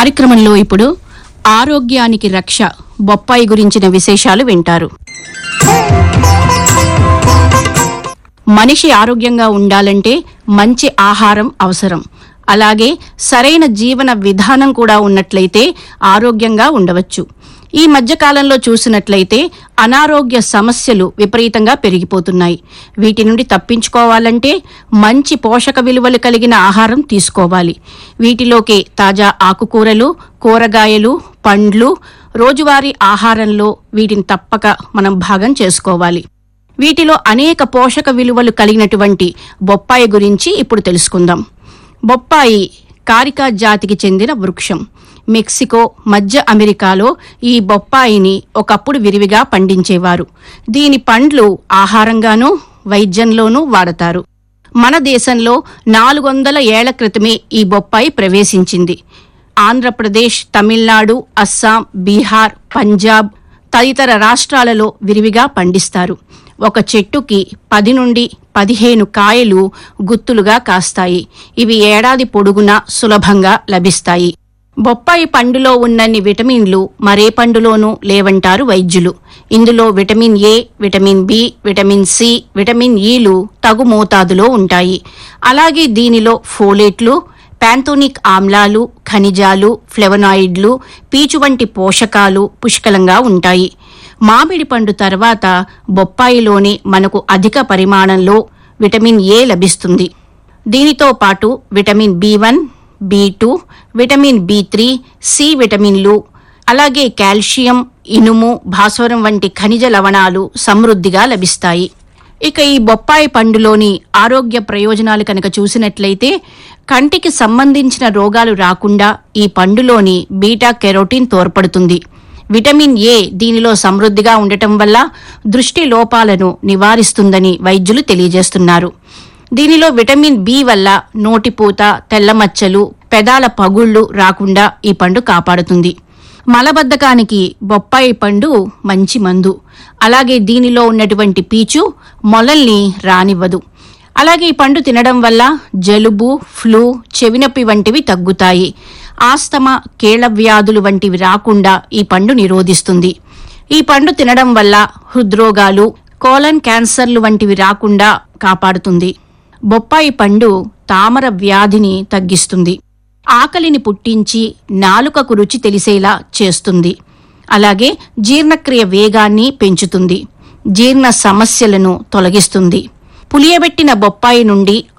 కార్యక్రమంలో ఇప్పుడు ఆరోగ్యానికి రక్ష బొప్పాయి గురించిన విశేషాలు వింటారు మనిషి ఆరోగ్యంగా ఉండాలంటే మంచి ఆహారం అవసరం అలాగే సరైన జీవన విధానం కూడా ఉన్నట్లయితే ఆరోగ్యంగా ఉండవచ్చు ఈ మధ్య కాలంలో చూసినట్లయితే అనారోగ్య సమస్యలు విపరీతంగా పెరిగిపోతున్నాయి వీటి నుండి తప్పించుకోవాలంటే మంచి పోషక విలువలు కలిగిన ఆహారం తీసుకోవాలి వీటిలోకి తాజా ఆకుకూరలు కూరగాయలు పండ్లు రోజువారీ ఆహారంలో వీటిని తప్పక మనం భాగం చేసుకోవాలి వీటిలో అనేక పోషక విలువలు కలిగినటువంటి బొప్పాయి గురించి ఇప్పుడు తెలుసుకుందాం బొప్పాయి కారికా జాతికి చెందిన వృక్షం మెక్సికో మధ్య అమెరికాలో ఈ బొప్పాయిని ఒకప్పుడు విరివిగా పండించేవారు దీని పండ్లు ఆహారంగానూ వైద్యంలోనూ వాడతారు మన దేశంలో నాలుగు వందల ఏళ్ల క్రితమే ఈ బొప్పాయి ప్రవేశించింది ఆంధ్రప్రదేశ్ తమిళనాడు అస్సాం బీహార్ పంజాబ్ తదితర రాష్ట్రాలలో విరివిగా పండిస్తారు ఒక చెట్టుకి పది నుండి పదిహేను కాయలు గుత్తులుగా కాస్తాయి ఇవి ఏడాది పొడుగునా సులభంగా లభిస్తాయి బొప్పాయి పండులో ఉన్నన్ని విటమిన్లు మరే పండులోనూ లేవంటారు వైద్యులు ఇందులో vitamin A vitamin B vitamin C vitamin ఈలు తగు మోతాదులో ఉంటాయి అలాగే దీనిలో ఫోలేట్లు ప్యాంథోనిక్ ఆమ్లాలు ఖనిజాలు ఫ్లెవనాయిడ్లు పీచు వంటి పోషకాలు పుష్కలంగా ఉంటాయి మామిడి పండు తర్వాత బొప్పాయిలోనే మనకు అధిక పరిమాణంలో విటమిన్ ఏ లభిస్తుంది దీనితో పాటు vitamin B one B two vitamin B three C విటమిన్లు అలాగే కాల్షియం ఇనుము భాస్వరం వంటి ఖనిజ లవణాలు సమృద్ధిగా లభిస్తాయి ఇక ఈ బొప్పాయి పండులోని ఆరోగ్య ప్రయోజనాలు కనుక చూసినట్లయితే కంటికి సంబంధించిన రోగాలు రాకుండా ఈ పండులోని బీటా కెరోటిన్ తోడ్పడుతుంది విటమిన్ ఏ దీనిలో సమృద్ధిగా ఉండటం వల్ల దృష్టి లోపాలను నివారిస్తుందని వైద్యులు తెలియజేస్తున్నారు దీనిలో విటమిన్ బి వల్ల నోటిపూత తెల్లమచ్చలు పెదాల పగుళ్లు రాకుండా ఈ పండు కాపాడుతుంది మలబద్ధకానికి బొప్పాయి పండు మంచి మందు అలాగే దీనిలో ఉన్నటువంటి పీచు మొలల్ని రానివ్వదు అలాగే ఈ పండు తినడం వల్ల జలుబు ఫ్లూ చెవినొప్పి వంటివి తగ్గుతాయి ఆస్తమా కీళ్ల వ్యాధులు వంటివి రాకుండా ఈ పండు నిరోధిస్తుంది ఈ పండు తినడం వల్ల హృద్రోగాలు కోలన్ క్యాన్సర్లు వంటివి రాకుండా కాపాడుతుంది బొప్పాయి పండు తామర వ్యాధిని తగ్గిస్తుంది ఆకలిని పుట్టించి నాలుకకు రుచి తెలిసేలా చేస్తుంది అలాగే జీర్ణక్రియ వేగాన్ని పెంచుతుంది జీర్ణ సమస్యలను తొలగిస్తుంది పులియబెట్టిన బొప్పాయి నుండి